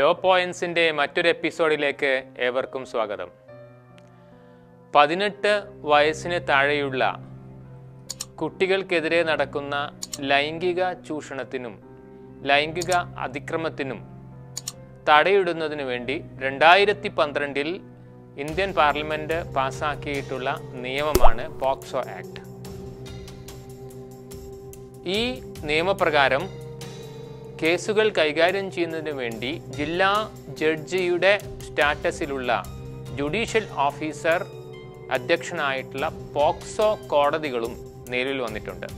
law പോയിന്റ്സിൻ്റെ മറ്റൊരു എപ്പിസോഡിലേക്ക് ഏവർക്കും സ്വാഗതം പതിനെട്ട് വയസ്സിന് താഴെയുള്ള കുട്ടികൾക്കെതിരെ നടക്കുന്ന ലൈംഗിക ചൂഷണത്തിനും ലൈംഗിക അതിക്രമത്തിനും തടയിടുന്നതിനു വേണ്ടി രണ്ടായിരത്തി പന്ത്രണ്ടിൽ ഇന്ത്യൻ പാർലമെൻറ്റ് പാസ്സാക്കിയിട്ടുള്ള നിയമമാണ് പോക്സോ ആക്ട് ഈ നിയമപ്രകാരം കേസുകൾ കൈകാര്യം ചെയ്യുന്നതിന് വേണ്ടി ജില്ലാ ജഡ്ജിയുടെ സ്റ്റാറ്റസിലുള്ള ജുഡീഷ്യൽ ഓഫീസർ അധ്യക്ഷനായിട്ടുള്ള പോക്സോ കോടതികളും നിലവിൽ വന്നിട്ടുണ്ട്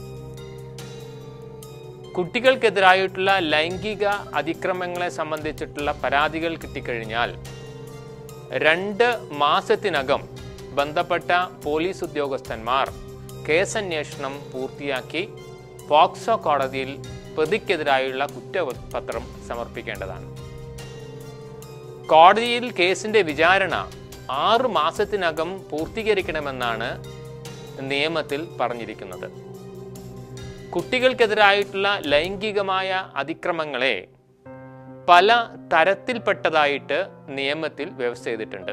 കുട്ടികൾക്കെതിരായിട്ടുള്ള ലൈംഗിക അതിക്രമങ്ങളെ സംബന്ധിച്ചിട്ടുള്ള പരാതികൾ കിട്ടിക്കഴിഞ്ഞാൽ രണ്ട് മാസത്തിനകം ബന്ധപ്പെട്ട പോലീസ് ഉദ്യോഗസ്ഥന്മാർ കേസന്വേഷണം പൂർത്തിയാക്കി പോക്സോ കോടതിയിൽ പ്രതിക്കെതിരായുള്ള കുറ്റപത്രം സമർപ്പിക്കേണ്ടതാണ് കോടതിയിൽ കേസിന്റെ വിചാരണ ആറ് മാസത്തിനകം പൂർത്തീകരിക്കണമെന്നാണ് നിയമത്തിൽ പറഞ്ഞിരിക്കുന്നത് കുട്ടികൾക്കെതിരായിട്ടുള്ള ലൈംഗികമായ അതിക്രമങ്ങളെ പല തരത്തിൽപ്പെട്ടതായിട്ട് നിയമത്തിൽ വ്യവസ്ഥ ചെയ്തിട്ടുണ്ട്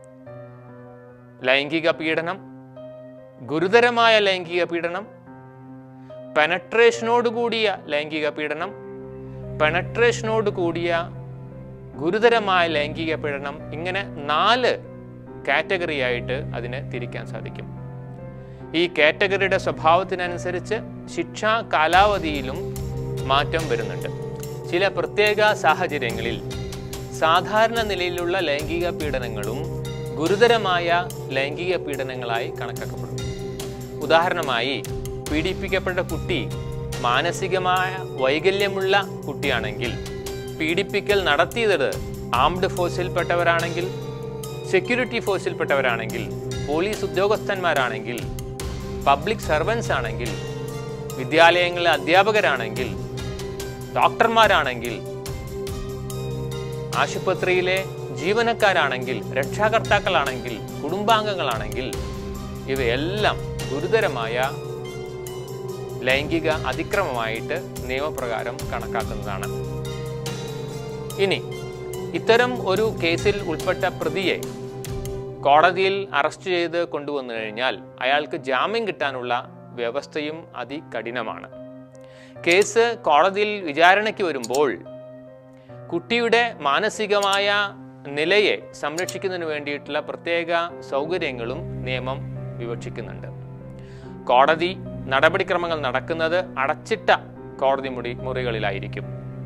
ലൈംഗിക പീഡനം ഗുരുതരമായ ലൈംഗിക പീഡനം പെനട്രേഷനോട് കൂടിയ ലൈംഗിക പീഡനം പെനട്രേഷനോട് കൂടിയ ഗുരുതരമായ ലൈംഗിക പീഡനം ഇങ്ങനെ നാല് കാറ്റഗറി ആയിട്ട് അതിനെ തിരിക്കാൻ സാധിക്കും ഈ കാറ്റഗറിയുടെ സ്വഭാവത്തിനനുസരിച്ച് ശിക്ഷാ കാലാവധിയിലും മാറ്റം വരുന്നുണ്ട് ചില പ്രത്യേക സാഹചര്യങ്ങളിൽ സാധാരണ നിലയിലുള്ള ലൈംഗിക പീഡനങ്ങളും ഗുരുതരമായ ലൈംഗിക പീഡനങ്ങളായി കണക്കാക്കപ്പെടും ഉദാഹരണമായി പീഡിപ്പിക്കപ്പെട്ട കുട്ടി മാനസികമായ വൈകല്യമുള്ള കുട്ടിയാണെങ്കിൽ പീഡിപ്പിക്കൽ നടത്തിയത് ആംഡ് ഫോഴ്സിൽപ്പെട്ടവരാണെങ്കിൽ സെക്യൂരിറ്റി ഫോഴ്സിൽപ്പെട്ടവരാണെങ്കിൽ പോലീസ് ഉദ്യോഗസ്ഥന്മാരാണെങ്കിൽ പബ്ലിക് സർവൻസ് ആണെങ്കിൽ വിദ്യാലയങ്ങളിലെ അധ്യാപകരാണെങ്കിൽ ഡോക്ടർമാരാണെങ്കിൽ ആശുപത്രിയിലെ ജീവനക്കാരാണെങ്കിൽ രക്ഷാകർത്താക്കളാണെങ്കിൽ കുടുംബാംഗങ്ങളാണെങ്കിൽ ഇവയെല്ലാം ഗുരുതരമായ ലൈംഗിക അതിക്രമമായിട്ട് നിയമപ്രകാരം കണക്കാക്കുന്നതാണ് ഇനി ഇത്തരം ഒരു കേസിൽ ഉൾപ്പെട്ട പ്രതിയെ കോടതിയിൽ അറസ്റ്റ് ചെയ്ത് കൊണ്ടുവന്നു കഴിഞ്ഞാൽ അയാൾക്ക് ജാമ്യം കിട്ടാനുള്ള വ്യവസ്ഥയും അതികഠിനമാണ് കേസ് കോടതിയിൽ വിചാരണയ്ക്ക് വരുമ്പോൾ കുട്ടിയുടെ മാനസികമായ നിലയെ സംരക്ഷിക്കുന്നതിന് വേണ്ടിയിട്ടുള്ള പ്രത്യേക സൗകര്യങ്ങളും നിയമം വിവക്ഷിക്കുന്നുണ്ട് കോടതി നടപടിക്രമങ്ങൾ നടക്കുന്നത് അടച്ചിട്ട കോടതി മുറി മുറികളിലായിരിക്കും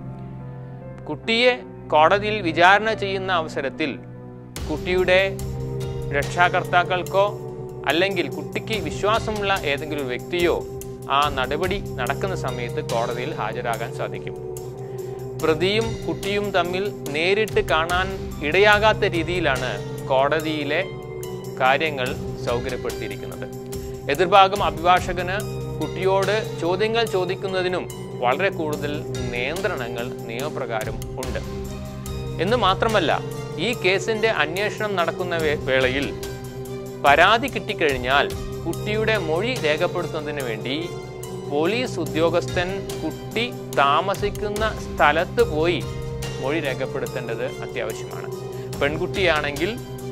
കുട്ടിയെ കോടതിയിൽ വിചാരണ ചെയ്യുന്ന അവസരത്തിൽ കുട്ടിയുടെ രക്ഷാകർത്താക്കൾക്കോ അല്ലെങ്കിൽ കുട്ടിക്ക് വിശ്വാസമുള്ള ഏതെങ്കിലും ഒരു വ്യക്തിയോ ആ നടപടി നടക്കുന്ന സമയത്ത് കോടതിയിൽ ഹാജരാകാൻ സാധിക്കും പ്രതിയും കുട്ടിയും തമ്മിൽ നേരിട്ട് കാണാൻ ഇടയാകാത്ത രീതിയിലാണ് കോടതിയിലെ കാര്യങ്ങൾ സൗകര്യപ്പെടുത്തിയിരിക്കുന്നത് എതിർഭാഗം അഭിഭാഷകന് കുട്ടിയോട് ചോദ്യങ്ങൾ ചോദിക്കുന്നതിനും വളരെ കൂടുതൽ നിയന്ത്രണങ്ങൾ നിയമപ്രകാരം ഉണ്ട് എന്ന് മാത്രമല്ല ഈ കേസിന്റെ അന്വേഷണം നടക്കുന്ന വേ- വേളയിൽ പരാതി കിട്ടിക്കഴിഞ്ഞാൽ കുട്ടിയുടെ മൊഴി രേഖപ്പെടുത്തുന്നതിന് വേണ്ടി പോലീസ് ഉദ്യോഗസ്ഥൻ കുട്ടി താമസിക്കുന്ന സ്ഥലത്ത് പോയി മൊഴി രേഖപ്പെടുത്തേണ്ടത് അത്യാവശ്യമാണ് പെൺകുട്ടിയാണെങ്കിൽ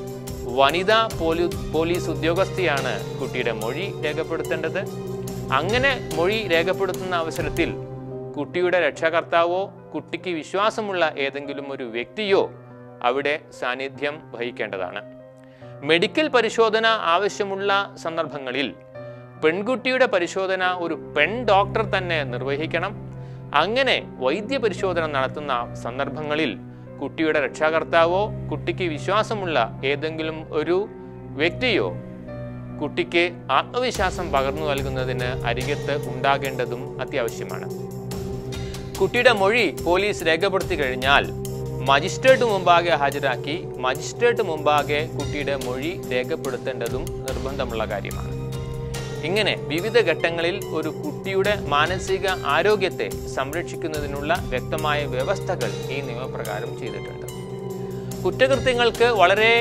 വനിതാ പോലീ പോലീസ് ഉദ്യോഗസ്ഥയാണ് കുട്ടിയുടെ മൊഴി രേഖപ്പെടുത്തേണ്ടത് അങ്ങനെ മൊഴി രേഖപ്പെടുത്തുന്ന അവസരത്തിൽ കുട്ടിയുടെ രക്ഷാകർത്താവോ കുട്ടിക്ക് വിശ്വാസമുള്ള ഏതെങ്കിലും ഒരു വ്യക്തിയോ അവിടെ സാന്നിധ്യം വഹിക്കേണ്ടതാണ് മെഡിക്കൽ പരിശോധന ആവശ്യമുള്ള സന്ദർഭങ്ങളിൽ പെൺകുട്ടിയുടെ പരിശോധന ഒരു പെൺ ഡോക്ടർ തന്നെ നിർവഹിക്കണം അങ്ങനെ വൈദ്യ പരിശോധന നടത്തുന്ന സന്ദർഭങ്ങളിൽ കുട്ടിയുടെ രക്ഷാകർത്താവോ കുട്ടിക്ക് വിശ്വാസമുള്ള ഏതെങ്കിലും ഒരു വ്യക്തിയോ കുട്ടിക്ക് ആത്മവിശ്വാസം പകർന്നു നൽകുന്നതിന് അരികത്ത് ഉണ്ടാകേണ്ടതും അത്യാവശ്യമാണ് കുട്ടിയുടെ മൊഴി പോലീസ് രേഖപ്പെടുത്തി കഴിഞ്ഞാൽ മജിസ്ട്രേറ്റ് മുമ്പാകെ ഹാജരാക്കി മജിസ്ട്രേറ്റ് മുമ്പാകെ കുട്ടിയുടെ മൊഴി രേഖപ്പെടുത്തേണ്ടതും നിർബന്ധമുള്ള കാര്യമാണ് ഇങ്ങനെ വിവിധ ഘട്ടങ്ങളിൽ ഒരു കുട്ടിയുടെ മാനസിക ആരോഗ്യത്തെ സംരക്ഷിക്കുന്നതിനുള്ള വ്യക്തമായ വ്യവസ്ഥകൾ ഈ നിയമപ്രകാരം ചെയ്തിട്ടുണ്ട് കുറ്റകൃത്യങ്ങൾക്ക് വളരെ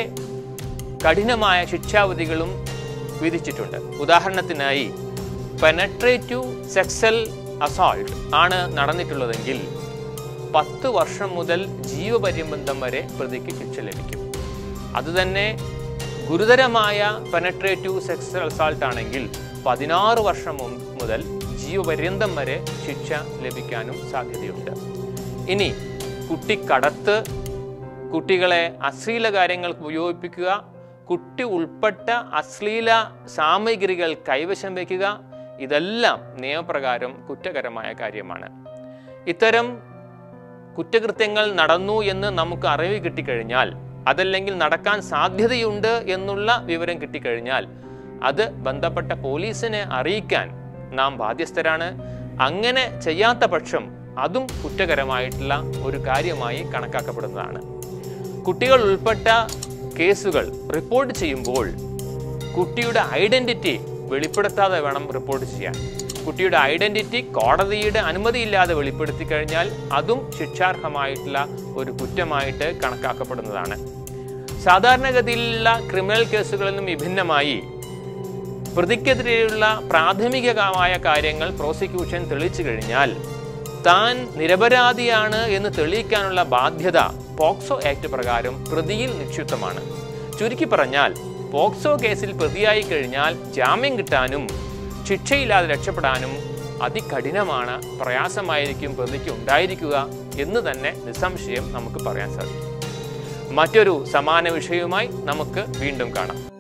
കഠിനമായ ശിക്ഷാവിധികളും വിധിച്ചിട്ടുണ്ട് ഉദാഹരണത്തിനായി പെനട്രേറ്റീവ് സെക്സൽ അസോൾട്ട് ആണ് നടന്നിട്ടുള്ളതെങ്കിൽ പത്ത് വർഷം മുതൽ ജീവപര്യബന്ധം വരെ പ്രതിക്ക് ശിക്ഷ ലഭിക്കും അതുതന്നെ ഗുരുതരമായ പെനട്രേറ്റീവ് സെക്സ് അസാൾട്ട് ആണെങ്കിൽ പതിനാറ് വർഷം മു- മുതൽ ജീവപര്യന്തം വരെ ശിക്ഷ ലഭിക്കാനും സാധ്യതയുണ്ട് ഇനി കുട്ടിക്കടത്ത് കുട്ടികളെ അശ്ലീല കാര്യങ്ങൾക്ക് ഉപയോഗിപ്പിക്കുക കുട്ടി ഉൾപ്പെട്ട അശ്ലീല സാമഗ്രികൾ കൈവശം വയ്ക്കുക ഇതെല്ലാം നിയമപ്രകാരം കുറ്റകരമായ കാര്യമാണ് ഇത്തരം കുറ്റകൃത്യങ്ങൾ നടന്നു എന്ന് നമുക്ക് അറിവ് കിട്ടിക്കഴിഞ്ഞാൽ അതല്ലെങ്കിൽ നടക്കാൻ സാധ്യതയുണ്ട് എന്നുള്ള വിവരം കിട്ടിക്കഴിഞ്ഞാൽ അത് ബന്ധപ്പെട്ട പോലീസിനെ അറിയിക്കാൻ നാം ബാധ്യസ്ഥരാണ് അങ്ങനെ ചെയ്യാത്ത പക്ഷം അതും കുറ്റകരമായിട്ടുള്ള ഒരു കാര്യമായി കണക്കാക്കപ്പെടുന്നതാണ് കുട്ടികൾ ഉൾപ്പെട്ട കേസുകൾ റിപ്പോർട്ട് ചെയ്യുമ്പോൾ കുട്ടിയുടെ ഐഡന്റിറ്റി വെളിപ്പെടുത്താതെ വേണം റിപ്പോർട്ട് ചെയ്യാൻ കുട്ടിയുടെ ഐഡന്റിറ്റി കോടതിയുടെ അനുമതിയില്ലാതെ വെളിപ്പെടുത്തി കഴിഞ്ഞാൽ അതും ശിക്ഷാർഹമായിട്ടുള്ള ഒരു കുറ്റമായിട്ട് കണക്കാക്കപ്പെടുന്നതാണ് സാധാരണഗതിയിലുള്ള ക്രിമിനൽ കേസുകളിൽ നിന്നും വിഭിന്നമായി പ്രതിക്കെതിരെയുള്ള പ്രാഥമികമായ കാര്യങ്ങൾ പ്രോസിക്യൂഷൻ തെളിയിച്ചു കഴിഞ്ഞാൽ താൻ നിരപരാധിയാണ് എന്ന് തെളിയിക്കാനുള്ള ബാധ്യത പോക്സോ ആക്ട് പ്രകാരം പ്രതിയിൽ നിക്ഷിപ്തമാണ് ചുരുക്കി പറഞ്ഞാൽ പോക്സോ കേസിൽ പ്രതിയായി കഴിഞ്ഞാൽ ജാമ്യം കിട്ടാനും ശിക്ഷയില്ലാതെ രക്ഷപ്പെടാനും അതികഠിനമാണ് പ്രയാസമായിരിക്കും പ്രതിക്ക് ഉണ്ടായിരിക്കുക എന്ന് തന്നെ നിസ്സംശയം നമുക്ക് പറയാൻ സാധിക്കും മറ്റൊരു സമാന വിഷയവുമായി നമുക്ക് വീണ്ടും കാണാം